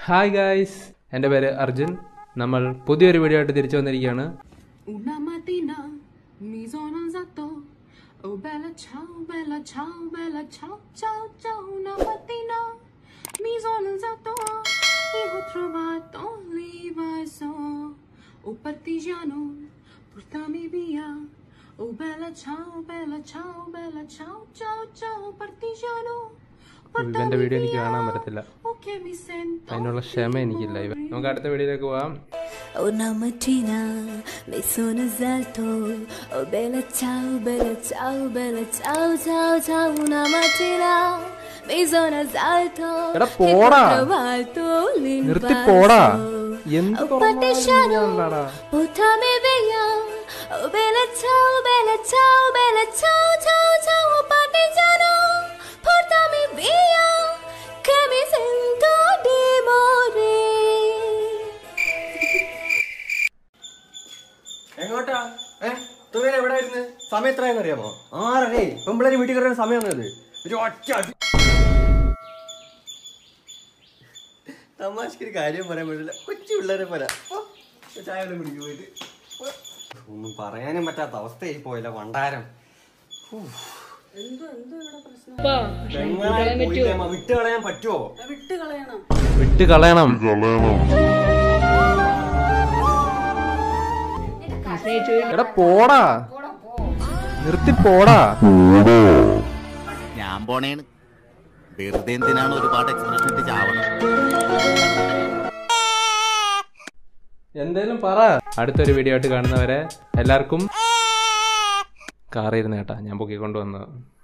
Hi guys എൻ്റെ പേര് അർജുൻ നമ്മൾ പുതിയൊരു വീഡിയോ ആയിട്ട് തിരിച്ചു വന്നിരിക്കുകയാണ് Una mattina mi sono alzato. Oh bella ciao, bella ciao, bella ciao, ciao, ciao. Una mattina mi sono alzato e ho trovato l'invaso. Oh partigiano, portami via. Oh bella ciao, bella ciao, bella ciao, ciao, ciao, partigiano. ഇവൻ്റെ video എനിക്ക് കാണാൻ പറ്റത്തില്ല Oh che mi sento. അതിനുള്ള ക്ഷമ എനിക്കില്ല ഇവ നമുക്ക് അടുത്ത വീഡിയോയിലേക്ക് പോവാം Una mattina mi sono alzato, oh bella ciao, bella ciao, bella ciao, ciao, ciao. Una mattina mi sono alzato എടാ, e പോടാ. ho trovato നിർത്തി പോടാ l'invaso. എന്ത് Oh partigiano, തുറന്നാടാ portami via. Oh bella ciao, bella ciao, bella ciao, ciao, ciao. Oh partigiano, portami via, che mi sento di morire. എങ്ങോട്ടാ ഏ തുകയിൽ എവിടെ ആയിരുന്നു സമയം എത്രയാണെന്ന് അറിയാമോ ആറരേ പെമ്പിള്ളേര് വീട്ടിൽ കയറുന്ന സമയം വന്നത് ഒരു ഒറ്റ അടി തമാശക്ക് ഒരു കാര്യം പറയാൻ പറ്റില്ല കൊച്ചു പിള്ളേരെ പോലെ ഓ, ചായ വല്ലതും കുടിക്ക് പോയിട്ട് ഓ. ഒന്നും പറയാനും പറ്റാത്ത അവസ്ഥയായി പോയല്ലോ വണ്ടാരം ഹൂ. പെങ്ങളായി പോയില്ലേ അമ്മ? വിട്ട് കളയാൻ പറ്റുമോ വിട്ട് കളയണം എടാ പോടാ നിർത്തി പോടാ ഞാൻ പോണേണ് വെറുതെ എന്തിനാണ് ഒരുപാട് എക്സ്പ്രഷൻ ഇട്ട് ചാവണം എന്തേലും പറ അടുത്തൊരു വീഡിയോ ആയിട്ട് കാണുന്നവരെ എല്ലാവർക്കും കാറിരുന്ന് കേട്ടാ ഞാൻ പൊക്കിക്കൊണ്ടുവന്നത്